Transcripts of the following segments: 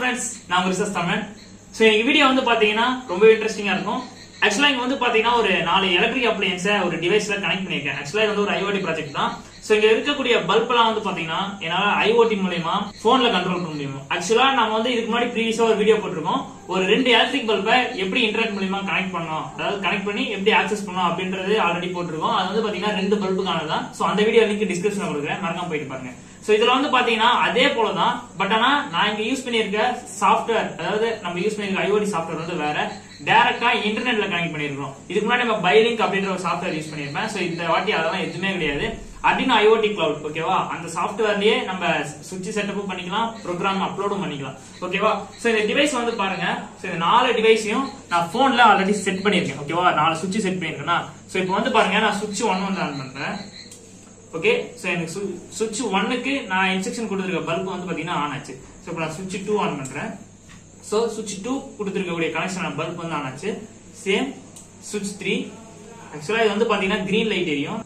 friends நான் உங்க research Tamil so எங்க வீடியோ வந்து பாத்தீங்கன்னா ரொம்ப இன்ட்ரெஸ்டிங்கா இருக்கும் ஆக்சுவலா இங்க வந்து பாத்தீங்கன்னா ஒரு நாலு எலக்ட்ரிக் அப்ளையன்ஸை ஒரு டிவைஸ்ல கனெக்ட் பண்ணியிருக்கேன் ஆக்சுவலா இது வந்து ஒரு ஐஓடி ப்ராஜெக்ட் தான் ஸோ இங்க இருக்கக்கூடிய பல்ப் எல்லாம் வந்து பாத்தீங்கன்னா என்னால ஐஓடி மூலியமா போன்ல கண்ட்ரோல் பண்ண முடியும் ஆக்சுவலா நம்ம வந்து இதுக்கு முன்னாடி ப்ரீவியஸா ஒரு வீடியோ போட்டிருக்கோம் ஒரு ரெண்டு எலக்ட்ரிக் பல்பை எப்படி இன்டர்நெட் மூலியமா கனெக்ட் பண்ணோம் அதாவது கனெக்ட் பண்ணி எப்படி ஆக்சஸ் பண்ணோம் அப்படின்றது ஆல்ரெடி போட்டிருக்கோம் அது வந்து பாத்தீங்கன்னா ரெண்டு பல்புக்கானது தான் ஸோ அந்த வீடியோ லிங்க் டிஸ்கிரிப்ஷன் கொடுக்குறேன் மறக்காம போயிட்டு பாருங்க சோ இதுல வந்து பாத்தீங்கன்னா அதே போலதான் பட் ஆனா நான் இங்க யூஸ் பண்ணிருக்க சாஃப்ட்வேர் அதாவது நம்ம யூஸ் பண்ணிருக்க ஐஓடி சாஃப்ட்வேர் வந்து வேற டைரக்டா இன்டர்நெட்ல கனெக்ட் பண்ணிருக்கோம் இதுக்கு முன்னாடி நம்ம பைலிங்க் அப்படின்ற ஒரு சாஃப்ட்வேர் யூஸ் பண்ணிருப்பேன் சோ இந்த வாட்டி அதெல்லாம் எதுவுமே கிடையாது அப்படின்னு ஐஓடி கிளவுட் ஓகேவா அந்த சாஃப்ட்வேர்லயே நம்ம சுவிட்ச் செட்டப்பும் பண்ணிக்கலாம் ப்ரோக்ராம் அப்லோடும் பண்ணிக்கலாம் ஓகேவா சோ இந்த டிவைஸ் வந்து பாருங்க சோ இந்த நாலு டிவைஸையும் நான் போன்ல ஆல்ரெடி செட் பண்ணிருக்கேன் ஓகேவா நாலு சுவிட்ச் செட் பண்ணிருக்கேன்னா சோ இப்போ வந்து பாருங்க நான் சுவிட்ச் ஒன் வந்து ஆன் பண்றேன் ஓகே சோ எனக்கு சுவிட்ச் ஒன்னுக்கு நான் இன்ஸ்ட்ரக்ஷன் கொடுத்துருக்க பல்ப் வந்து பாத்தீங்கன்னா ஆன் ஆச்சு சோ இப்போ நான் சுவிட்ச் டூ ஆன் பண்றேன் சோ சுவிட்ச் டூ கொடுத்துருக்கக்கூடிய கனெக்ஷன் பல்ப் வந்து ஆன் ஆச்சு சேம் சுவிட்ச் த்ரீ ஆக்சுவலா இது வந்து பாத்தீங்கன்னா கிரீன் லைட் எரியும்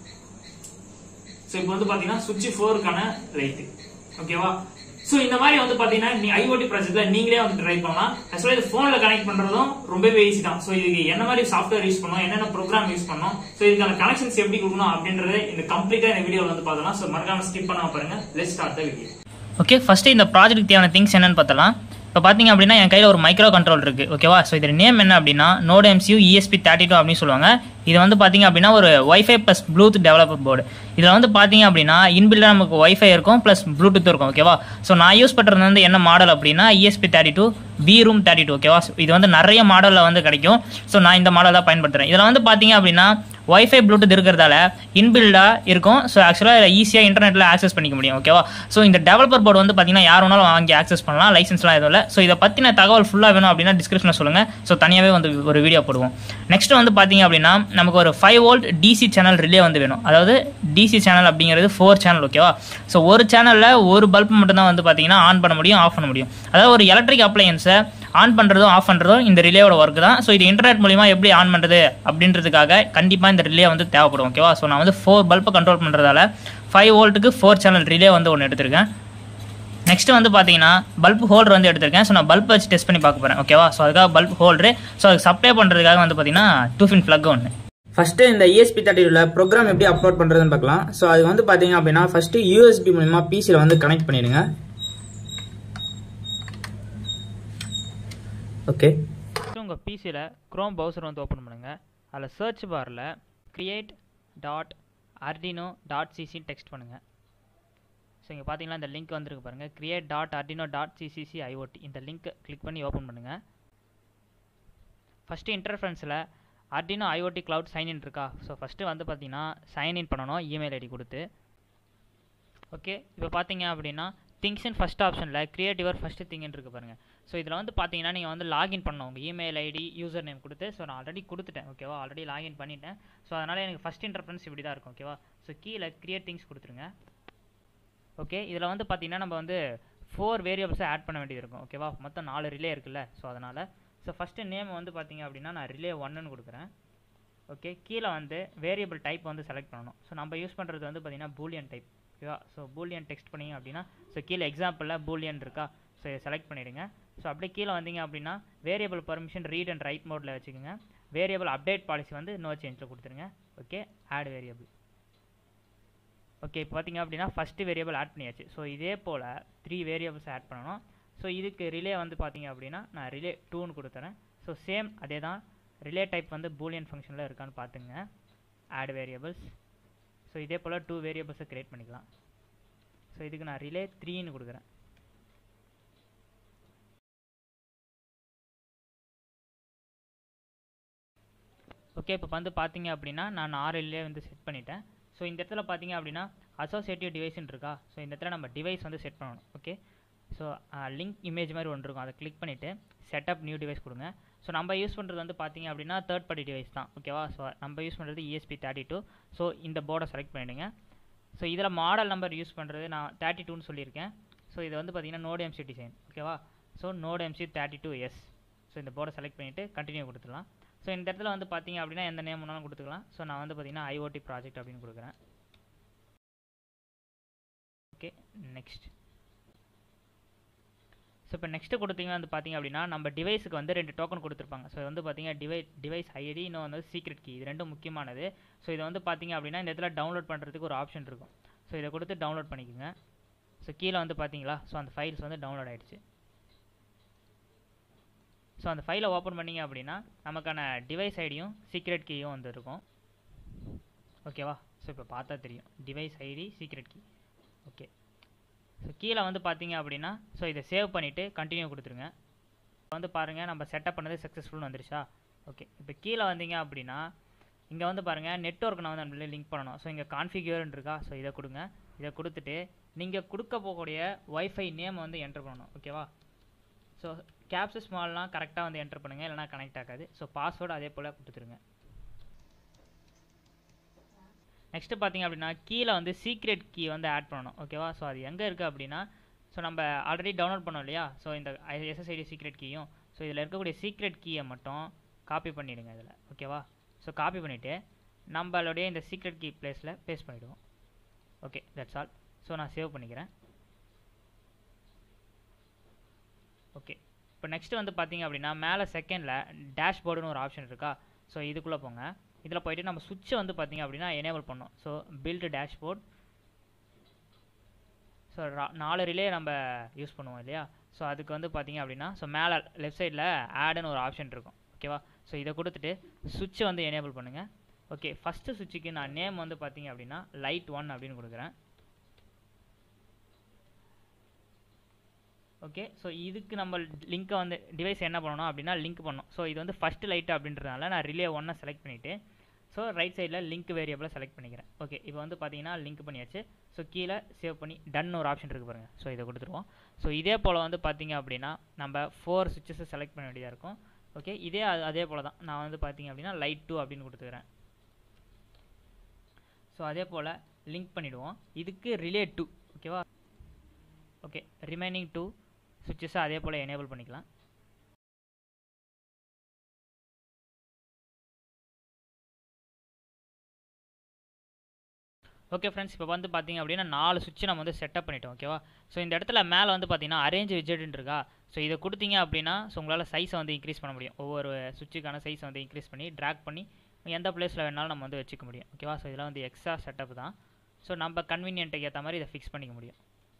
சோ இப்போ வந்து பாத்தீங்கன்னா சுவிட்ச் ஃபோருக்கான லைட் ஓகேவா சோ இந்த மாதிரி வந்து பாத்தீங்கன்னா நீ ஐஓடி ப்ராஜெக்ட்ல நீங்களே வந்து ட்ரை பண்ணலாம் ஆக்சுவலா இது போன்ல கனெக்ட் பண்றதும் ரொம்பவே ஈஸி தான் சோ இதுக்கு என்ன மாதிரி சாஃப்ட்வேர் யூஸ் பண்ணணும் என்னென்ன ப்ரோக்ராம் யூஸ் பண்ணணும் சோ இதுக்கான கனெக்ஷன்ஸ் எப்படி கொடுக்கணும் அப்படின்றத இந்த கம்ப்ளீட்டா இந்த வீடியோல வந்து பார்த்தலாம் சோ மறக்காம ஸ்கிப் பண்ணாம பாருங்க let start the video okay first இந்த ப்ராஜெக்ட் தேவையான திங்ஸ் என்னன்னு பார்த்தலாம் இப்போ பார்த்தீங்க அப்படின்னா என் கையில் ஒரு மைக்ரோ கண்ட்ரோல் இருக்குது ஓகேவா ஸோ இதோட நேம் என்ன அப்படின்னா node MCU ESP thirty two அப்படின்னு சொல்லுவாங்க இது வந்து பார்த்தீங்க அப்படின்னா ஒரு WiFi plus bluetooth developer board இதில் வந்து பார்த்தீங்க அப்படின்னா இன்பில்டாக நமக்கு ஒய்ஃபை இருக்கும் ப்ளஸ் ப்ளூடூத் இருக்கும் ஓகேவா ஸோ நான் யூஸ் பண்ணுறது வந்து என்ன மாடல் அப்படின்னா ESP thirty two V room thirty two ஓகேவா இது வந்து நிறைய மாடலில் வந்து கிடைக்கும் ஸோ நான் இந்த மாடல் தான் பயன்படுத்துகிறேன் இதில் வந்து பார்த்தீங்க அப்படின்னா ஒய்ஃபை ப்ளூடூத் இருக்கிறதால இன்பில்டாக இருக்கும் ஸோ ஆக்சுவலாக இதில் ஈஸியாக இன்டர்நெட்டில் ஆக்சஸ் பண்ணிக்க முடியும் ஓகேவா ஸோ இந்த டெவலப்பர் போர்டு வந்து பார்த்தீங்கன்னா யார் வேணாலும் வாங்கி ஆக்சஸ் பண்ணலாம் லைசன்ஸ்லாம் எதுவும் இல்லை ஸோ இதை பற்றின தகவல் ஃபுல்லாக வேணும் அப்படின்னா டிஸ்கிரிப்ஷனில் சொல்லுங்கள் ஸோ தனியாகவே வந்து ஒரு வீடியோ போடுவோம் நெக்ஸ்ட் வந்து பார்த்தீங்க அப்படின்னா நமக்கு ஒரு five volt DC channel relay வந்து வேணும் அதாவது டிசி சேனல் அப்படிங்கிறது ஃபோர் சேனல் ஓகேவா ஸோ ஒரு சேனலில் ஒரு பல்ப் மட்டும் தான் வந்து பார்த்தீங்கன்னா ஆன் பண்ண முடியும் ஆஃப் பண்ண முடியும் அதாவது ஒரு எலக்ட்ரிக் அப்ளையன்ஸை ஆன் பண்ணுறதும் ஆஃப் பண்ணுறதும் இந்த ரிலேயோட ஒர்க் தான் ஸோ இது இன்டர்நெட் மூலிமா எப்படி ஆன் பண்ணுறது அப்படின்றதுக்காக கண்டிப்பாக இந்த ரிலே வந்து தேவைப்படும் ஓகேவா ஸோ நான் வந்து ஃபோர் பல்பை கண்ட்ரோல் பண்ணுறதால ஃபைவ் வோல்ட்டுக்கு ஃபோர் சேனல் ரிலே வந்து ஒன்று எடுத்திருக்கேன் நெக்ஸ்ட் வந்து பார்த்தீங்கன்னா பல்ப் ஹோல்டர் வந்து எடுத்திருக்கேன் ஸோ நான் பல்ப் வச்சு டெஸ்ட் பண்ணி பார்க்க போகிறேன் ஓகேவா ஸோ அதுக்காக பல்ப் ஹோல்டரு ஸோ அதுக்கு சப்ளை பண்ணுறதுக்காக வந்து பார்த்தீங்கன்னா டூ ஃபின் ப்ளக் ஒன்று ஃபஸ்ட்டு இந்த இஎஸ்பி தேர்ட்டியில் ப்ரோக்ராம் எப்படி அப்லோட் பண்ணுறதுன்னு பார்க்கலாம் ஸோ அது வந்து பார்த்தீங்க அப்படின்னா ஃபஸ்ட்டு யூஎஸ்பி மூலிமா பிசியில் வந்து கனெக்ட் பண்ணிடுங்க ஓகே உங்கள் பிசியில் க்ரோம் பவுசர் வந்து ஓப்பன் பண்ணுங்கள் அதில் சர்ச் பாரில் create dot Arduino dot CC text பண்ணுங்கள் ஸோ இங்கே பார்த்தீங்கன்னா இந்த லிங்க் வந்துருக்கு பாருங்கள் create dot Arduino dot CCC IoT இந்த லிங்க் கிளிக் பண்ணி ஓப்பன் பண்ணுங்கள் ஃபஸ்ட்டு இன்டர்ஃபரன்ஸில் அர்டினோ ஐஓடி கிளவுட் சைன்இன் இருக்கா ஸோ ஃபஸ்ட்டு வந்து பார்த்தீங்கன்னா சைன்இன் பண்ணணும் இமெயில் ஐடி கொடுத்து ஓகே இப்போ பார்த்தீங்க அப்படின்னா திங்ஸின் ஃபஸ்ட் ஆப்ஷனில் கிரியேட் யுவர் ஃபஸ்ட்டு திங்னு இருக்கு பாருங்கள் ஸோ இதில் வந்து பார்த்தீங்கன்னா நீங்கள் வந்து லாகின் பண்ணணும் உங்கள் இமெயில் ஐடி யூசர் நேம் கொடுத்து ஸோ நான் ஆல்ரெடி கொடுத்துட்டேன் ஓகேவா ஆல்ரெடி லாகின் பண்ணிட்டேன் ஸோ அதனால் எனக்கு ஃபஸ்ட் இன்டர்ஃபரன்ஸ் இப்படி தான் இருக்கும் ஓகேவா ஸோ கீழே கிரியேட் திங்ஸ் கொடுத்துருங்க ஓகே இதில் வந்து பார்த்தீங்கன்னா நம்ம வந்து ஃபோர் வேரியபிள்ஸை ஆட் பண்ண வேண்டியது இருக்கும் ஓகேவா மொத்தம் நாலு ரிலே இருக்குல்ல ஸோ அதனால் ஸோ ஃபஸ்ட்டு நேம் வந்து பார்த்தீங்க அப்படின்னா நான் ரிலே ஒன்னுன்னு கொடுக்குறேன் ஓகே கீழே வந்து வேரியபிள் டைப் வந்து செலக்ட் பண்ணணும் ஸோ நம்ம யூஸ் பண்ணுறது வந்து பார்த்தீங்கன்னா பூலியன் டைப் ஓகேவா ஸோ பூலியன் டெக்ஸ்ட் பண்ணிங்க அப்படின்னா ஸோ கீழே எக்ஸாம்பிளில் பூலியன் இருக்கா ஸோ இதை செலக்ட் பண்ணிவிடுங்க ஸோ அப்படியே கீழே வந்தீங்க அப்படின்னா variable permission read and write மோடில் வச்சுக்கோங்க வேரியபிள் அப்டேட் பாலிசி வந்து நோ சேஞ்சில் கொடுத்துருங்க ஓகே ஆட் வேரியபிள் ஓகே இப்போ பார்த்தீங்க அப்படின்னா ஃபஸ்ட்டு வேரியபிள் ஆட் பண்ணியாச்சு ஸோ இதே போல் த்ரீ வேரியபிள்ஸ் ஆட் பண்ணணும் ஸோ இதுக்கு ரிலே வந்து பார்த்தீங்க அப்படின்னா நான் ரிலே டூன்னு கொடுத்துறேன் ஸோ சேம் அதே தான் ரிலே டைப் வந்து பூலியன் ஃபங்க்ஷனில் இருக்கான்னு பார்த்துங்க ஆட் வேரியபிள்ஸ் ஸோ இதே போல் டூ வேரியபிள்ஸை க்ரியேட் பண்ணிக்கலாம் ஸோ இதுக்கு நான் ரிலே த்ரீன்னு கொடுக்குறேன் ஓகே இப்போ வந்து பார்த்தீங்க அப்படின்னா நான் ஆர்எல்லே வந்து செட் பண்ணிட்டேன் ஸோ இந்த இடத்துல பார்த்தீங்க அப்படின்னா அசோசியேட்டிவ் டிவைஸ்ன்னு இருக்கா ஸோ இந்த இடத்துல நம்ம டிவைஸ் வந்து செட் பண்ணணும் ஓகே ஸோ லிங்க் இமேஜ் மாதிரி ஒன்று இருக்கும் அதை கிளிக் பண்ணிவிட்டு செட்டப் நியூ டிவைஸ் கொடுங்க ஸோ நம்ம யூஸ் பண்ணுறது வந்து பார்த்தீங்க அப்படின்னா தேர்ட் பார்ட்டி டிவைஸ் தான் ஓகேவா ஸோ நம்ம யூஸ் பண்ணுறது இஎஸ்பி தேர்ட்டி டூ ஸோ இந்த போர்டை செலக்ட் பண்ணிவிடுங்க ஸோ இதில் மாடல் நம்பர் யூஸ் பண்ணுறது நான் தேர்ட்டி டூன்னு சொல்லியிருக்கேன் ஸோ இது வந்து பார்த்தீங்கன்னா நோடு எம்சி டிசைன் ஓகேவா so node MC thirty two S so இந்த போர்டை செலக்ட் பண்ணிவிட்டு கண்டினியூ கொடுத்துடலாம் ஸோ இந்த இடத்துல வந்து பார்த்தீங்க அப்படின்னா எந்த நேம் வேணாலும் கொடுத்துக்கலாம் ஸோ நான் வந்து பார்த்தீங்கன்னா ஐஓடி ப்ராஜெக்ட் அப்படின்னு கொடுக்குறேன் ஓகே நெக்ஸ்ட் ஸோ இப்போ நெக்ஸ்ட்டு கொடுத்தீங்க வந்து பார்த்தீங்க அப்படின்னா நம்ம டிவைஸுக்கு வந்து ரெண்டு டோக்கன் கொடுத்துருப்பாங்க ஸோ வந்து பார்த்தீங்கன்னா டிவை டிவைஸ் ஐடி இன்னும் வந்து சீக்ரெட் கீ இது ரெண்டும் முக்கியமானது ஸோ இதை வந்து பார்த்தீங்க அப்படின்னா இந்த இடத்துல டவுன்லோட் பண்ணுறதுக்கு ஒரு ஆப்ஷன் இருக்கும் ஸோ இதை கொடுத்து டவுன்லோட் பண்ணிக்கோங்க ஸோ கீழே வந்து பார்த்தீங்களா ஸோ அந்த ஃபைல்ஸ் வந்து டவுன்லோட் ஆகிடுச்சு ஸோ அந்த ஃபைலை ஓப்பன் பண்ணிங்க அப்படின்னா நமக்கான டிவைஸ் ஐடியும் சீக்ரெட் கீயும் வந்து இருக்கும் ஓகேவா ஸோ இப்போ பார்த்தா தெரியும் device ID secret key okay so கீழே வந்து பார்த்தீங்க அப்படின்னா ஸோ இதை சேவ் பண்ணிவிட்டு கண்டினியூ கொடுத்துருங்க இப்போ வந்து பாருங்கள் நம்ம செட்டப் பண்ணது சக்ஸஸ்ஃபுல்னு வந்துருச்சா ஓகே இப்போ கீழே வந்தீங்க அப்படின்னா இங்கே வந்து பாருங்கள் நெட்ஒர்க் நான் வந்து நம்மளே லிங்க் பண்ணணும் ஸோ இங்கே கான்ஃபிகர்னு இருக்கா ஸோ இதை கொடுங்க இதை கொடுத்துட்டு நீங்கள் கொடுக்க போகக்கூடிய ஒய்ஃபை நேம் வந்து என்டர் பண்ணணும் ஓகேவா ஸோ கேப்ஸ் ஸ்மால்லாம் கரெக்டாக வந்து என்டர் பண்ணுங்கள் இல்லைனா கனெக்ட் ஆகாது ஸோ பாஸ்வேர்டு அதே போல் கொடுத்துருங்க நெக்ஸ்ட்டு பார்த்தீங்க அப்படின்னா கீழே வந்து சீக்ரெட் கீ வந்து ஆட் பண்ணணும் ஓகேவா ஸோ அது எங்கே இருக்குது அப்படின்னா ஸோ நம்ம ஆல்ரெடி டவுன்லோட் பண்ணோம் இல்லையா ஸோ இந்த எஸ்எஸ்ஐடி சீக்ரெட் கீயும் ஸோ இதில் இருக்கக்கூடிய சீக்ரெட் கீயை மட்டும் காப்பி பண்ணிவிடுங்க இதில் ஓகேவா ஸோ காப்பி பண்ணிவிட்டு நம்மளுடைய இந்த சீக்ரெட் கீ பிளேஸில் பேஸ்ட் பண்ணிவிடுவோம் ஓகே தட்ஸ் ஆல் ஸோ நான் சேவ் பண்ணிக்கிறேன் ஓகே இப்போ நெக்ஸ்ட் வந்து பார்த்தீங்க அப்படின்னா மேலே செகண்டில் டேஷ்போர்டுன்னு ஒரு ஆப்ஷன் இருக்கா ஸோ இதுக்குள்ளே போங்க இதில் போயிட்டு நம்ம சுவிட்சை வந்து பார்த்தீங்க அப்படின்னா எனேபிள் பண்ணோம் ஸோ பில்டு டேஷ்போர்ட் ஸோ நாலு ரிலே நம்ம யூஸ் பண்ணுவோம் இல்லையா ஸோ அதுக்கு வந்து பார்த்தீங்க அப்படின்னா ஸோ மேலே லெஃப்ட் சைடில் ஆடுன்னு ஒரு ஆப்ஷன் இருக்கும் ஓகேவா ஸோ இதை கொடுத்துட்டு சுவிட்சை வந்து எனேபிள் பண்ணுங்கள் ஓகே ஃபஸ்ட்டு சுவிட்சுக்கு நான் நேம் வந்து பார்த்தீங்க அப்படின்னா லைட் ஒன் அப்படின்னு கொடுக்குறேன் ஓகே ஸோ இதுக்கு நம்ம லிங்க்கை வந்து டிவைஸ் என்ன பண்ணணும் அப்படின்னா லிங்க் பண்ணணும் ஸோ இது வந்து ஃபஸ்ட்டு லைட் அப்படின்றதுனால நான் ரிலே ஒன்னை செலக்ட் பண்ணிவிட்டு ஸோ ரைட் சைடில் லிங்க் வேரியபிளை செலக்ட் பண்ணிக்கிறேன் ஓகே இப்போ வந்து பார்த்தீங்கன்னா லிங்க் பண்ணியாச்சு ஸோ கீழே சேவ் பண்ணி டன் ஒரு ஆப்ஷன் இருக்குது பாருங்கள் ஸோ இதை கொடுத்துருவோம் ஸோ இதே போல் வந்து பார்த்தீங்க அப்படின்னா நம்ம ஃபோர் சுவிச்சஸை செலக்ட் பண்ண வேண்டியதாக இருக்கும் ஓகே இதே அதே போல் தான் நான் வந்து பார்த்தீங்க அப்படின்னா லைட் டூ அப்படின்னு கொடுத்துக்கிறேன் ஸோ அதே போல் லிங்க் பண்ணிவிடுவோம் இதுக்கு ரிலே டூ ஓகேவா ஓகே ரிமைனிங் டூ சுவிச்சஸை அதே போல் எனேபிள் பண்ணிக்கலாம் ஓகே ஃப்ரெண்ட்ஸ் இப்போ வந்து பார்த்தீங்க அப்படின்னா நாலு சுவிட்ச் நம்ம வந்து செட்டப் பண்ணிட்டோம் ஓகேவா ஸோ இந்த இடத்துல மேலே வந்து பார்த்தீங்கன்னா அரேஞ்ச் விஜெட்னு இருக்கா ஸோ இதை கொடுத்தீங்க அப்படின்னா ஸோ உங்களால் சைஸை வந்து இன்க்ரீஸ் பண்ண முடியும் ஒவ்வொரு சுவிட்சுக்கான சைஸை வந்து இன்க்ரீஸ் பண்ணி ட்ராக் பண்ணி எந்த பிளேஸில் வேணாலும் நம்ம வந்து வச்சுக்க முடியும் ஓகேவா ஸோ இதெல்லாம் வந்து எக்ஸ்ட்ரா செட்டப் தான் ஸோ நம்ம கன்வீனியன்ட்டுக்கு ஏற்ற மாதிரி இதை ஃபிக்ஸ் பண்ணிக்க முடியும்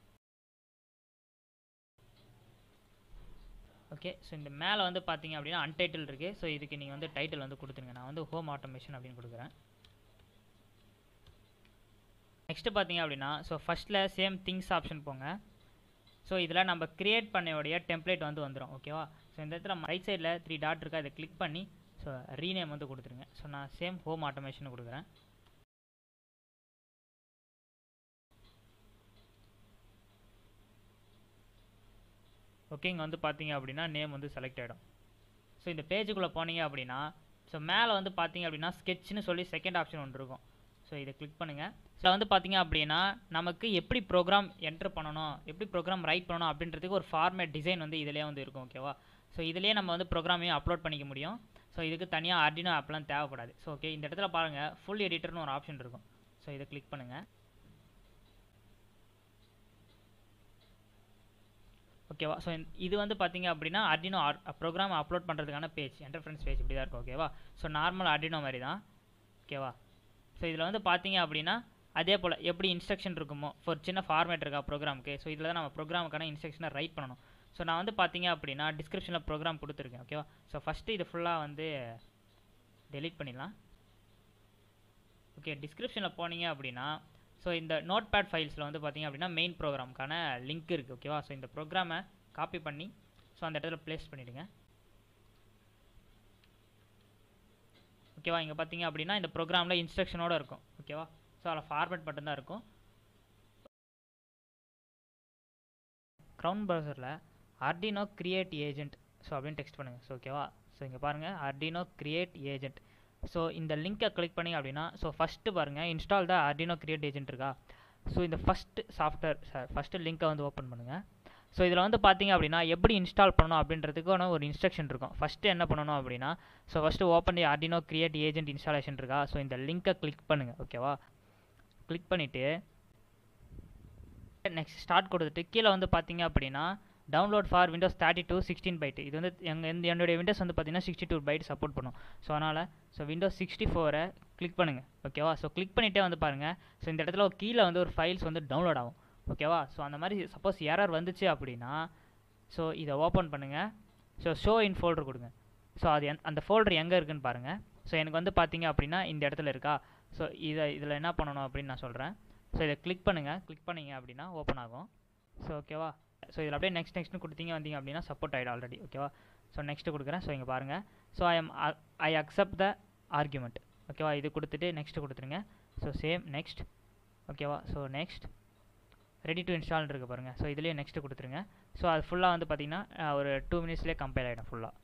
ஓகே ஸோ இந்த மேலே வந்து பார்த்தீங்க அப்படின்னா அன்டைட்டில் இருக்குது ஸோ இதுக்கு நீங்கள் வந்து டைட்டில் வந்து கொடுத்துருங்க நான் வந்து ஹோம் ஆட்டோமேஷன் அப்படின்னு கொடுக்குறேன் நெக்ஸ்ட்டு பார்த்தீங்க அப்படின்னா ஸோ ஃபஸ்ட்டில் சேம் திங்ஸ் ஆப்ஷன் போங்க ஸோ இதில் நம்ம க்ரியேட் பண்ணையோடைய டெம்ப்ளேட் வந்து வந்துடும் ஓகேவா ஸோ இந்த இடத்துல ரைட் சைடில் த்ரீ டாட் இருக்கா இதை கிளிக் பண்ணி ஸோ ரீநேம் வந்து கொடுத்துருங்க ஸோ நான் சேம் ஹோம் ஆட்டோமேஷன் கொடுக்குறேன் ஓகே இங்கே வந்து பார்த்தீங்க அப்படின்னா நேம் வந்து செலக்ட் ஆகிடும் ஸோ இந்த பேஜுக்குள்ளே போனீங்க அப்படின்னா ஸோ மேலே வந்து பார்த்தீங்க அப்படின்னா ஸ்கெட்ச்னு சொல்லி செகண்ட் ஆப்ஷன் ஒன்று இருக்கும் ஸோ இதை கிளிக் பண்ணுங்கள் ஸோ வந்து பார்த்தீங்க அப்படின்னா நமக்கு எப்படி ப்ரோக்ராம் என்டர் பண்ணணும் எப்படி ப்ரோக்ராம் ரைட் பண்ணணும் அப்படின்றதுக்கு ஒரு ஃபார்மேட் டிசைன் வந்து இதிலே வந்து இருக்கும் ஓகேவா ஸோ இதிலே நம்ம வந்து ப்ரோக்ராமையும் அப்லோட் பண்ணிக்க முடியும் ஸோ இதுக்கு தனியாக ஆர்டினோ ஆப்லாம் தேவைப்படாது ஸோ ஓகே இந்த இடத்துல பாருங்கள் ஃபுல் எடிட்டர்னு ஒரு ஆப்ஷன் இருக்கும் ஸோ இதை கிளிக் பண்ணுங்கள் ஓகேவா ஸோ இது வந்து பார்த்தீங்க அப்படின்னா அர்டினோ ப்ரோக்ராம் அப்லோட் பண்ணுறதுக்கான பேஜ் என்டர்ஃபரன்ஸ் பேஜ் இப்படி தான் இருக்கும் ஓகேவா ஸோ நார்மல் அர்டினோ மாதிரி தான் ஓகேவா ஸோ இதில் வந்து பார்த்தீங்க அப்படின்னா அதே போல் எப்படி இன்ஸ்ட்ரக்ஷன் இருக்குமோ ஒரு சின்ன ஃபார்மேட் இருக்கா ப்ரோக்ராமுக்கு ஸோ இதில் தான் நம்ம ப்ரோக்ராமுக்கான இன்ஸ்ட்ரக்ஷனை ரைட் பண்ணணும் ஸோ நான் வந்து பார்த்தீங்க அப்படின்னா டிஸ்கிரிப்ஷனில் ப்ரோக்ராம் கொடுத்துருக்கேன் ஓகேவா ஸோ ஃபஸ்ட்டு இது ஃபுல்லாக வந்து டெலீட் பண்ணிடலாம் ஓகே டிஸ்கிரிப்ஷனில் போனீங்க அப்படின்னா ஸோ இந்த நோட் பேட் ஃபைல்ஸில் வந்து பார்த்தீங்க அப்படின்னா மெயின் ப்ரோக்ராமுக்கான லிங்க் இருக்குது ஓகேவா ஸோ இந்த ப்ரோக்ராமை காப்பி பண்ணி ஸோ அந்த இடத்துல ப்ளேஸ் பண்ணிவிடுங்க ஓகேவா இங்கே பார்த்தீங்க அப்படின்னா இந்த ப்ரோக்ராமில் இன்ஸ்ட்ரக்ஷனோடு இருக்கும் ஓகேவா ஸோ அதில் ஃபார்மேட் மட்டும்தான் இருக்கும் க்ரௌன் ப்ரௌசரில் ஆர்டினோ கிரியேட் ஏஜென்ட் ஸோ அப்படின்னு டெக்ஸ்ட் பண்ணுங்கள் ஸோ ஓகேவா ஸோ இங்கே பாருங்கள் ஆர்டினோ கிரியேட் ஏஜென்ட் ஸோ இந்த லிங்க்கை கிளிக் பண்ணி அப்படின்னா ஸோ ஃபஸ்ட்டு பாருங்கள் install the Arduino create agent இருக்கா ஸோ இந்த ஃபஸ்ட்டு சாஃப்ட்வேர் சார் ஃபஸ்ட்டு லிங்க்கை வந்து ஓப்பன் பண்ணுங்கள் ஸோ இதில் வந்து பார்த்தீங்க அப்படின்னா எப்படி இன்ஸ்டால் பண்ணணும் அப்படின்றதுக்கான ஒரு இன்ஸ்ட்ரக்ஷன் இருக்கும் ஃபஸ்ட்டு என்ன பண்ணணும் அப்படின்னா so first open the Arduino create agent installation இருக்கா ஸோ இந்த லிங்க்கை கிளிக் பண்ணுங்கள் ஓகேவா கிளிக் பண்ணிவிட்டு நெக்ஸ்ட் ஸ்டார்ட் கொடுத்துட்டு கீழே வந்து பார்த்தீங்க அப்படின்னா download for Windows thirty two sixteen byte இது வந்து எங்கள் இந்த என்னுடைய விண்டோஸ் வந்து பார்த்தீங்கன்னா சிக்ஸ்டி டூ பைட் சப்போர்ட் பண்ணும் ஸோ அதனால் ஸோ விண்டோஸ் சிக்ஸ்டி ஃபோரை கிளிக் பண்ணுங்கள் ஓகேவா ஸோ கிளிக் பண்ணிகிட்டே வந்து பாருங்கள் ஸோ இந்த இடத்துல ஒரு கீழே வந்து ஒரு ஃபைல்ஸ் வந்து டவுன்லோட் ஆகும் ஓகேவா ஸோ அந்த மாதிரி சப்போஸ் எரர் வந்துச்சு அப்படின்னா ஸோ இதை ஓப்பன் பண்ணுங்கள் ஸோ ஷோ இன் ஃபோல்டர் கொடுங்க ஸோ அது எந் அந்த ஃபோல்டர் எங்கே இருக்குன்னு பாருங்கள் ஸோ எனக்கு வந்து பார்த்தீங்க அப்படின்னா இந்த இடத்துல இருக்கா ஸோ இதை இதில் என்ன பண்ணணும் அப்படின்னு நான் சொல்கிறேன் ஸோ இதை கிளிக் பண்ணுங்கள் கிளிக் பண்ணீங்க அப்படின்னா ஓப்பன் ஆகும் ஸோ ஓகேவா ஸோ இதில் அப்படியே நெக்ஸ்ட் நெக்ஸ்ட்னு கொடுத்தீங்க வந்தீங்க அப்படின்னா சப்போர்ட் ஆகிடும் ஆல்ரெடி ஓகேவா ஸோ நெக்ஸ்ட்டு கொடுக்குறேன் ஸோ இங்கே பாருங்கள் so I am I accept the argument ஓகேவா இது கொடுத்துட்டு நெக்ஸ்ட் கொடுத்துருங்க ஸோ சேம் நெக்ஸ்ட் ஓகேவா so next ready to install இருக்கு பாருங்கள் ஸோ இதுலேயே நெக்ஸ்ட் கொடுத்துருங்க ஸோ அது ஃபுல்லாக வந்து பார்த்தீங்கன்னா அஹ், ஒரு டூ மினிட்ஸ்லேயே கம்பைல் ஆகிடும் ஃபுல்லாக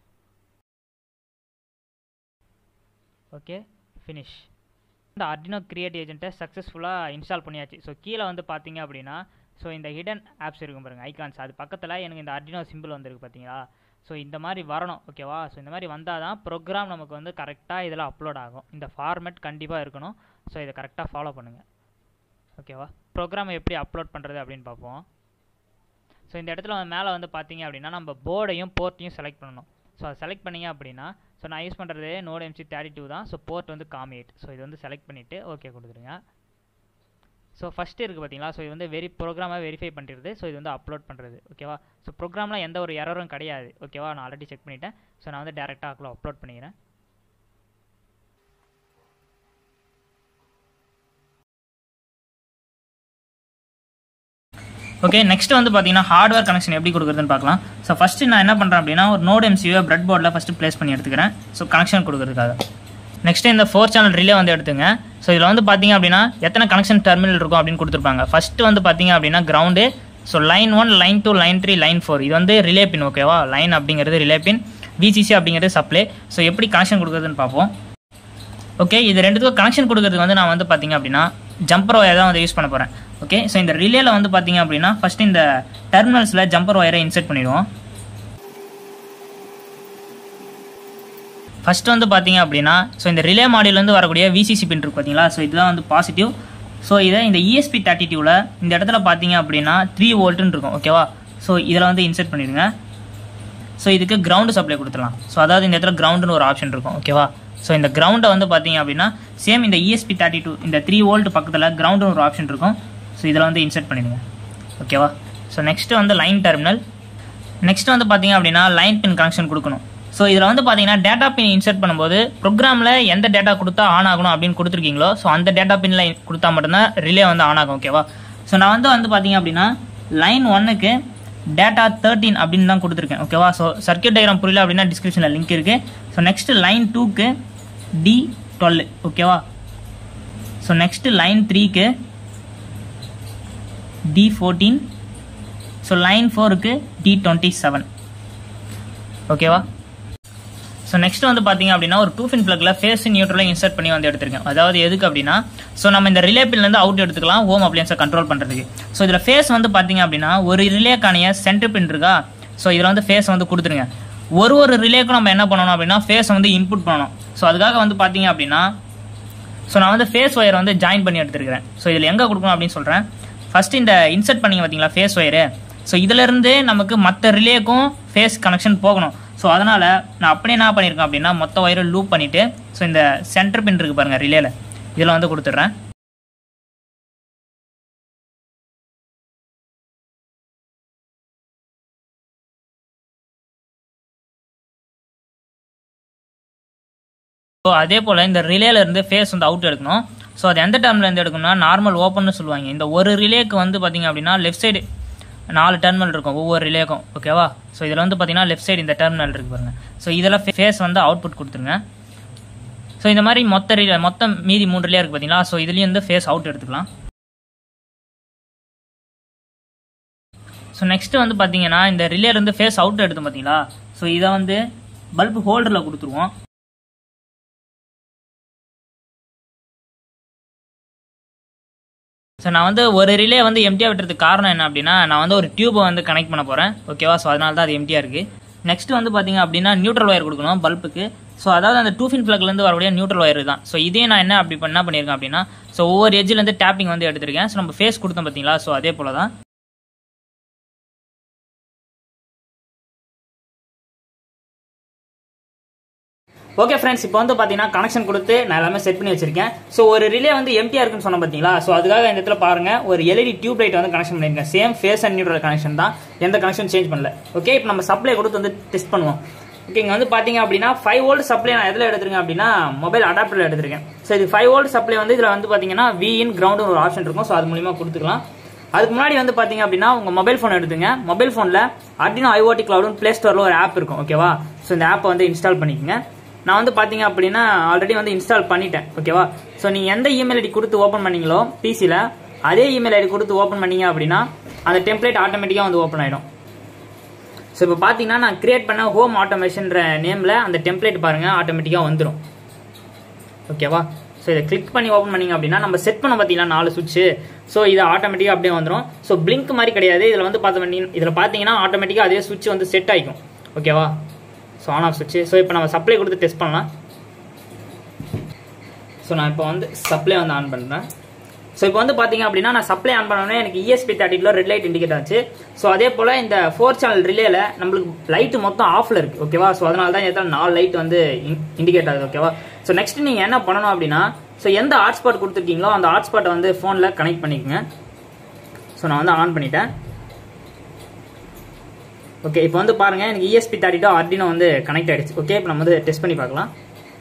ஓகே ஃபினிஷ் இந்த Arduino கிரியேட் ஏஜென்ட்டை சக்ஸஸ்ஃபுல்லாக இன்ஸ்டால் பண்ணியாச்சு ஸோ கீழே வந்து பார்த்தீங்க அப்படின்னா ஸோ இந்த ஹிடன் ஆப்ஸ் இருக்கும் பாருங்க ஐகான்ஸ் அது பக்கத்தில் எனக்கு இந்த Arduino சிம்பிள் வந்திருக்கு பார்த்தீங்களா ஸோ இந்த மாதிரி வரணும் ஓகேவா ஸோ இந்த மாதிரி வந்தால் தான் ப்ரோக்ராம் நமக்கு வந்து கரெக்டாக இதில் அப்லோட் ஆகும் இந்த ஃபார்மேட் கண்டிப்பாக இருக்கணும் ஸோ இதை கரெக்டாக ஃபாலோ பண்ணுங்கள் ஓகேவா ப்ரோக்ராமை எப்படி அப்லோட் பண்ணுறது அப்படின்னு பார்ப்போம் ஸோ இந்த இடத்துல மேலே வந்து பார்த்தீங்க அப்படின்னா நம்ம போர்டையும் போர்ட்டையும் செலக்ட் பண்ணணும் ஸோ அதை செலக்ட் பண்ணீங்க அப்படின்னா ஸோ நான் யூஸ் பண்ணுறது நோட் எம்சி தேர்ட்டி டூ தான் ஸோ போர்ட் வந்து காமியேட் ஸோ இது வந்து செலக்ட் பண்ணிவிட்டு ஓகே கொடுத்துருங்க ஸோ ஃபஸ்ட்டு இருக்குது பார்த்தீங்களா ஸோ இது வந்து வெரி ப்ரோக்ராமாக வெரிஃபை பண்ணுறது ஸோ இது வந்து அப்லோட் பண்ணுறது ஓகேவா ஸோ ப்ரோக்ராமில் எந்த ஒரு எரரும் கிடையாது ஓகேவா நான் ஆல்ரெடி செக் பண்ணிட்டேன் ஸோ நான் வந்து டேரெக்டாக அதில் அப்லோட் பண்ணிக்கிறேன் ஓகே நெக்ஸ்ட் வந்து பார்த்தீங்கன்னா ஹார்ட்வேர் கனெக்ஷன் எப்படி கொடுக்குறதுன்னு பார்க்கலாம் ஸோ ஃபஸ்ட்டு நான் என்ன பண்ணுறேன் அப்படின்னா ஒரு நோட் எம்சியூவை பிரெட் போர்டில் ஃபஸ்ட்டு ப்ளேஸ் பண்ணி எடுத்துக்கிறேன் ஸோ கனெக்ஷன் கொடுக்குறதுக்காக நெக்ஸ்ட் இந்த ஃபோர் சேனல் ரிலே வந்து எடுத்துங்க ஸோ இதில் வந்து பார்த்தீங்க அப்படின்னா எத்தனை கனெக்ஷன் டெர்மினல் இருக்கும் அப்படின்னு கொடுத்துருப்பாங்க ஃபஸ்ட்டு வந்து பார்த்தீங்க அப்படின்னா ground so line one line two line three line four இது வந்து ரிலே பின் ஓகேவா லைன் அப்படிங்கிறது ரிலே பின் விசிசி அப்படிங்கிறது சப்ளை ஸோ எப்படி கனெக்ஷன் கொடுக்குறதுன்னு பார்ப்போம் ஓகே இது ரெண்டுத்துக்கும் கனெக்ஷன் கொடுக்கறதுக்கு வந்து நான் வந்து பார்த்தீங்க அப்படின்னா ஜம்பர் ஒயர் தான் வந்து யூஸ் பண்ண போகிறேன் ஓகே ஸோ இந்த ரிலேல வந்து பார்த்தீங்க அப்படின்னா ஃபர்ஸ்ட் இந்த டெர்மினல்ஸில் ஜம்பர் ஒயரை இன்செர்ட் பண்ணிடுவோம் ஃபர்ஸ்ட் வந்து பார்த்தீங்க அப்படின்னா ஸோ இந்த ரிலே மாடியிலேருந்து வரக்கூடிய விசிசி பின் இருக்கு பார்த்தீங்களா ஸோ இதுதான் வந்து பாசிட்டிவ் ஸோ இதை இந்த இஎஸ்பி தேர்ட்டி டூவில் இந்த இடத்துல பார்த்தீங்க அப்படின்னா த்ரீ வோல்ட்டுன்னு இருக்கும் ஓகேவா ஸோ இதில் வந்து இன்செர்ட் பண்ணிடுங்க ஸோ இதுக்கு கிரவுண்டு சப்ளை கொடுத்துடலாம் ஸோ அதாவது இந்த இடத்துல கிரவுண்டுன்னு ஒரு ஆப்ஷன் இருக்கும் ஓகேவா ஸோ இந்த கிரவுண்டை வந்து பார்த்தீங்க அப்படின்னா சேம் இந்த இஎஸ்பி தேர்ட்டி டூ இந்த த்ரீ வோல்ட் பக்கத்தில் கிரவுண்டுன்னு ஒரு ஆப்ஷன் இருக்கும் ஸோ இதில் வந்து இன்செர்ட் பண்ணிடுங்க ஓகேவா ஸோ நெக்ஸ்ட் வந்து லைன் டெர்மினல் நெக்ஸ்ட் வந்து பார்த்தீங்க அப்படின்னா லைன் பின் கனெக்ஷன் கொடுக்கணும் ஸோ இதில் வந்து பார்த்தீங்கன்னா டேட்டா பின் இன்செர்ட் பண்ணும்போது ப்ரோக்ராமில் எந்த டேட்டா கொடுத்தா ஆன் ஆகணும் அப்படின்னு கொடுத்துருக்கீங்களோ ஸோ அந்த டேட்டா பின்ல கொடுத்தா மட்டும்தான் ரிலே வந்து ஆன் ஆகும் ஓகேவா ஸோ நான் வந்து வந்து பார்த்தீங்க அப்படின்னா லைன் ஒன்னுக்கு டேட்டா தேர்ட்டீன் அப்படின்னு தான் கொடுத்துருக்கேன் ஓகேவா ஸோ சர்க்கியூட் டயக்ராம் புரியல அப்படின்னா டிஸ்கிரிப்ஷனில் லிங்க் இருக்கு ஸோ நெக்ஸ்ட் லைன் டூக்கு டி டுவெல் ஓகேவா ஸோ நெக்ஸ்ட் லைன் த்ரீக்கு டி ஃபோர்டீன் ஸோ லைன் ஃபோருக்கு டி டுவெண்ட்டி செவன் ஓகேவா ஸோ நெக்ஸ்ட் வந்து பார்த்தீங்க அப்படின்னா ஒரு டூ ஃபின் பிளக்ல ஃபேஸ் நியூட்ரலை இன்சர்ட் பண்ணி வந்து எடுத்திருக்கேன் அதாவது எதுக்கு அப்படின்னா ஸோ நம்ம இந்த ரிலே பின்லேருந்து அவுட் எடுத்துக்கலாம் ஹோம் அப்ளையன்ஸை கண்ட்ரோல் பண்ணுறதுக்கு ஸோ இதில் ஃபேஸ் வந்து பார்த்தீங்க அப்படின்னா ஒரு ரிலேக்கானிய சென்டர் பின் இருக்கா ஸோ இதில் வந்து ஃபேஸ் வந்து கொடுத்துருங்க ஒரு ஒரு ரிலேக்கும் நம்ம என்ன பண்ணணும் அப்படின்னா ஃபேஸ் வந்து இன்புட் பண்ணணும் ஸோ அதுக்காக வந்து பார்த்தீங்க அப்படின்னா ஸோ நான் வந்து ஃபேஸ் ஒயர் வந்து ஜாயின் பண்ணி எடுத்துருக்கிறேன் ஸோ இதில் எங்கே கொடுக்கணும் அப்படின்னு சொல்கிறேன் ஃபர்ஸ்ட் இந்த இன்சர்ட் பண்ணீங்க பார்த்தீங்களா ஃபேஸ் ஒயரு ஸோ இதிலிருந்து நமக்கு மற்ற ரிலேக்கும் ஃபேஸ் கனெக்ஷன் போகணும் ஸோ அதனால் நான் அப்படியே என்ன பண்ணியிருக்கேன் அப்படின்னா மொத்த ஒயரை லூப் பண்ணிவிட்டு ஸோ இந்த சென்டர் பின் இருக்கு பாருங்கள் ரிலேல இதில் வந்து கொடுத்துட்றேன் ஸோ அதே போல் இந்த ரிலேல இருந்து ஃபேஸ் வந்து அவுட் எடுக்கணும் ஸோ அது எந்த டேர்மில் இருந்து எடுக்கணும்னா நார்மல் ஓப்பன்னு சொல்லுவாங்க இந்த ஒரு ரிலேக்கு வந்து பார்த்தீங்க அப்படின்னா லெஃப்ட் சைடு நாலு டெர்மினல் இருக்கும் ஒவ்வொரு ரிலேக்கும் ஓகேவா ஸோ இதில் வந்து பார்த்தீங்கன்னா லெஃப்ட் சைடு இந்த டெர்மினல் இருக்கு பாருங்க ஸோ இதில் ஃபேஸ் வந்து அவுட்புட் கொடுத்துருங்க ஸோ இந்த மாதிரி மொத்த ரிலே மொத்தம் மீதி மூணு ரிலே இருக்கு பார்த்தீங்களா ஸோ இதுலேயும் வந்து ஃபேஸ் அவுட் எடுத்துக்கலாம் ஸோ நெக்ஸ்ட் வந்து பார்த்தீங்கன்னா இந்த ரிலே இருந்து ஃபேஸ் அவுட் எடுத்து பார்த்தீங்களா ஸோ இதை வந்து பல்ப் ஹோல்டரில் கொடுத்துருவோம் ஸோ நான் வந்து ஒரு ரிலே வந்து எம்டியாக விட்டுறதுக்கு காரணம் என்ன அப்படின்னா நான் வந்து ஒரு டியூபை வந்து கனெக்ட் பண்ண போகிறேன் ஓகேவா ஸோ அதனால தான் அது எம்டியாக இருக்குது நெக்ஸ்ட் வந்து பார்த்தீங்க அப்படின்னா நியூட்ரல் ஒயர் கொடுக்கணும் பல்புக்கு ஸோ அதாவது அந்த டூ ஃபின் ஃபிளக்லேருந்து வரக்கூடிய நியூட்ரல் ஒயர் தான் ஸோ இதே நான் என்ன அப்படி என்ன பண்ணியிருக்கேன் அப்படின்னா ஸோ ஒவ்வொரு எஜ்ஜிலேருந்து டேப்பிங் வந்து எடுத்திருக்கேன் ஸோ நம்ம ஃபேஸ் கொடுத்தோம் பார்த்தீங்களா ஸோ அதே போல தான் ஓகே ஃப்ரெண்ட்ஸ் இப்போ வந்து பார்த்தீங்கன்னா கனெக்ஷன் கொடுத்து நான் எல்லாமே செட் பண்ணி வச்சிருக்கேன் ஸோ ஒரு ரிலே வந்து எம்டியா இருக்குன்னு சொன்ன பார்த்தீங்களா ஸோ அதுக்காக இந்த இடத்துல பாருங்க ஒரு எல்இடி டியூப் லைட் வந்து கனெக்ஷன் பண்ணியிருக்கேன் same phase and neutral connection தான் எந்த கனெக்ஷன் சேஞ்ச் பண்ணல ஓகே இப்போ நம்ம சப்ளை கொடுத்து வந்து டெஸ்ட் பண்ணுவோம் ஓகே இங்கே வந்து பார்த்தீங்க அப்படின்னா ஃபைவ் வோல்ட் சப்ளை நான் எதில் எடுத்திருக்கேன் அப்படின்னா மொபைல் அடாப்டரில் எடுத்திருக்கேன் ஸோ இது ஃபைவ் வோல்ட் சப்ளை வந்து இதில் வந்து பார்த்தீங்கன்னா வி இன் கிரவுண்ட் ஒரு ஆப்ஷன் இருக்கும் ஸோ அது மூலியமாக கொடுத்துக்கலாம் அதுக்கு முன்னாடி வந்து பார்த்தீங்க அப்படின்னா உங்கள் மொபைல் ஃபோன் எடுத்துங்க மொபைல் ஃபோனில் அர்டினோ ஐஓடி கிளவுட்னு ப்ளே ஸ்டோரில் ஒரு ஆப் இருக்கும் ஓகேவா ஸோ இந்த ஆப்பை வந்து இன்ஸ்டால் பண்ணிக்கங்க நான் வந்து பார்த்தீங்க அப்படின்னா ஆல்ரெடி வந்து இன்ஸ்டால் பண்ணிட்டேன் ஓகேவா ஸோ நீங்கள் எந்த இமெயில் ஐடி கொடுத்து ஓப்பன் பண்ணீங்களோ பிசியில் அதே இமெயில் ஐடி கொடுத்து ஓப்பன் பண்ணீங்க அப்படின்னா அந்த டெம்ப்ளேட் ஆட்டோமேட்டிக்காக வந்து ஓப்பன் ஆகிடும் ஸோ இப்போ பார்த்தீங்கன்னா நான் கிரியேட் பண்ண ஹோம் ஆட்டோமேஷன்ற நேமில் அந்த டெம்ப்ளேட் பாருங்கள் ஆட்டோமேட்டிக்காக வந்துடும் ஓகேவா ஸோ இதை கிளிக் பண்ணி ஓப்பன் பண்ணீங்க அப்படின்னா நம்ம செட் பண்ண பார்த்தீங்கன்னா நாலு சுவிட்சு ஸோ இது ஆட்டோமேட்டிக்காக அப்படியே வந்துடும் ஸோ பிளிங்க் மாதிரி கிடையாது இதில் வந்து பார்த்து இதில் பார்த்தீங்கன்னா ஆட்டோமேட்டிக்காக அதே சுவிட்ச் வந்து செட் ஆகிக்கும் ஓகேவா ஸோ ஆன் ஆஃப் சுவிட்ச் ஸோ இப்போ நம்ம சப்ளை கொடுத்து டெஸ்ட் பண்ணலாம் ஸோ நான் இப்போ வந்து சப்ளை வந்து ஆன் பண்ணுறேன் ஸோ இப்போ வந்து பார்த்தீங்க அப்படின்னா நான் சப்ளை ஆன் பண்ணோன்னே எனக்கு இஎஸ்பி தேர்ட்டில ரெட் லைட் இண்டிகேட் ஆச்சு ஸோ அதே போல் இந்த ஃபோர் சேனல் ரிலேல நம்மளுக்கு லைட் மொத்தம் ஆஃப்ல இருக்கு ஓகேவா ஸோ அதனால தான் இடத்துல நாலு லைட் வந்து இண்டிகேட் ஆகுது ஓகேவா ஸோ நெக்ஸ்ட் நீங்கள் என்ன பண்ணணும் அப்படின்னா ஸோ எந்த ஹாட்ஸ்பாட் கொடுத்துருக்கீங்களோ அந்த ஹாட்ஸ்பாட்டை வந்து ஃபோனில் கனெக்ட் பண்ணிக்கோங்க ஸோ நான் வந்து ஆன் பண்ணிட்டேன் ஓகே இப்போ வந்து பாருங்க எனக்கு இஎஸ்பி தேர்ட்டி டூ அர்டினோ வந்து கனெக்ட் ஆயிடுச்சு ஓகே இப்போ நம்ம வந்து டெஸ்ட் பண்ணி பார்க்கலாம்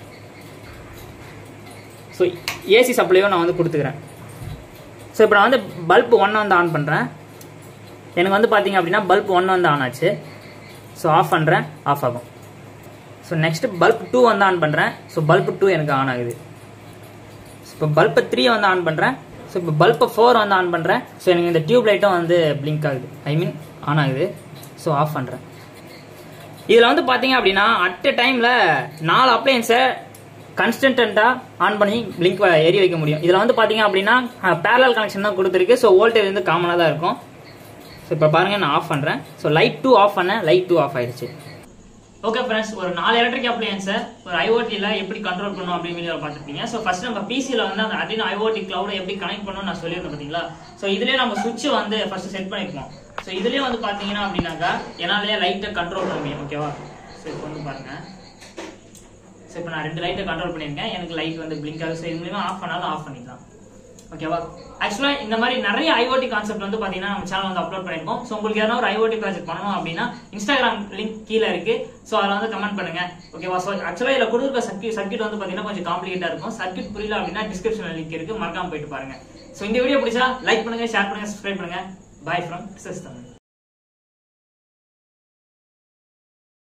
ஸோ ஏசி சப்ளையும் நான் வந்து கொடுத்துக்கிறேன் ஸோ இப்போ நான் வந்து பல்ப் ஒன்னை வந்து ஆன் பண்ணுறேன் எனக்கு வந்து பார்த்தீங்க அப்படின்னா பல்ப் ஒன் வந்து ஆன் ஆச்சு ஸோ ஆஃப் பண்ணுறேன் ஆஃப் ஆகும் ஸோ நெக்ஸ்ட் பல்ப் டூ வந்து ஆன் பண்ணுறேன் ஸோ பல்ப் டூ எனக்கு ஆன் ஆகுது இப்போ பல்பை த்ரீ வந்து ஆன் பண்ணுறேன் ஸோ இப்போ பல்பை ஃபோர் வந்து ஆன் பண்ணுறேன் ஸோ எனக்கு இந்த டியூப் லைட்டும் வந்து பிளிங்க் ஆகுது ஐ மீன் ஆன் ஆகுது ஸோ ஆஃப் பண்ணுறேன் இதில் வந்து பார்த்தீங்க அப்படின்னா அட் எ டைமில் நாலு அப்ளையன்ஸை கன்ஸ்டன்டாக ஆன் பண்ணி பிளிங்க் ஏறி வைக்க முடியும் இதில் வந்து பார்த்தீங்க அப்படின்னா பேரலல் கனெக்ஷன் தான் கொடுத்துருக்கு ஸோ வோல்டேஜ் வந்து காமனாக தான் இருக்கும் ஸோ இப்போ பாருங்கள் நான் ஆஃப் பண்ணுறேன் ஸோ லைட் டூ ஆஃப் பண்ணேன் லைட் டூ ஆஃப் ஆயிடுச்சு ஓகே ஃப்ரெண்ட்ஸ் ஒரு நாலு எலக்ட்ரிக் அப்ளையன்ஸை ஒரு ஐஓடியில் எப்படி கண்ட்ரோல் பண்ணணும் அப்படின்னு வீடியோ பார்த்துருப்பீங்க ஸோ ஃபர்ஸ்ட் நம்ம பிசியில் வந்து அந்த அதின ஐஓடி கிளவுடை எப்படி கனெக்ட் பண்ணணும்னு நான் சொல்லியிருந்தேன் பார்த்தீங்களா ஸோ இதுலேயே நம்ம சுவிட்ச் வந்து ஃபர்ஸ்ட் செட் பண்ணிருக்கோம் ஸோ இதுலேயே வந்து பார்த்தீங்கன்னா அப்படின்னாக்கா என்னாலே லைட்டை கண்ட்ரோல் பண்ண முடியும் ஓகேவா ஸோ இப்போ வந்து பாருங்க ஸோ இப்போ நான் ரெண்டு லைட்டை கண்ட்ரோல் பண்ணியிருக்கேன் எனக்கு லைட் வந்து பிளிங்க் ஆகுது ஸோ இது மூலியமா ஆஃப் பண்ணாலும் ஆஃப் பண்ணிக்கலாம் ஓகேவா ஆக்சுவலா இந்த மாதிரி நிறைய ஐஓடி கான்செப்ட் வந்து பாத்தீங்கன்னா நம்ம சேனல் வந்து அப்லோட் பண்ணிருக்கோம் ஸோ உங்களுக்கு யாராவது ஒரு ஐஓடி ப்ராஜெக்ட் பண்ணணும் அப்படின்னா இன்ஸ்டாகிராம் லிங்க் கீழே இருக்கு ஸோ அதில் வந்து கமெண்ட் பண்ணுங்க ஓகேவா ஸோ ஆக்சுவலா இதில் கொடுக்குற சர்க்கியூட் சர்க்கியூட் வந்து பாத்தீங்கன்னா கொஞ்சம் காம்ப்ளிகேட்டா இருக்கும் சர்க்கியூட் புரியல அப்படின்னா டிஸ்கிரிப்ஷன்ல லிங்க் இருக்கு மறக்காம போயிட்டு பாருங்க ஸோ இந்த வீடியோ பிடிச்சா லைக் பண்ணுங்க ஷேர் பண்ணுங்க சப்ஸ்கிரைப் பண்ணுங்க பாய் ஃப்ரம் தமிழ்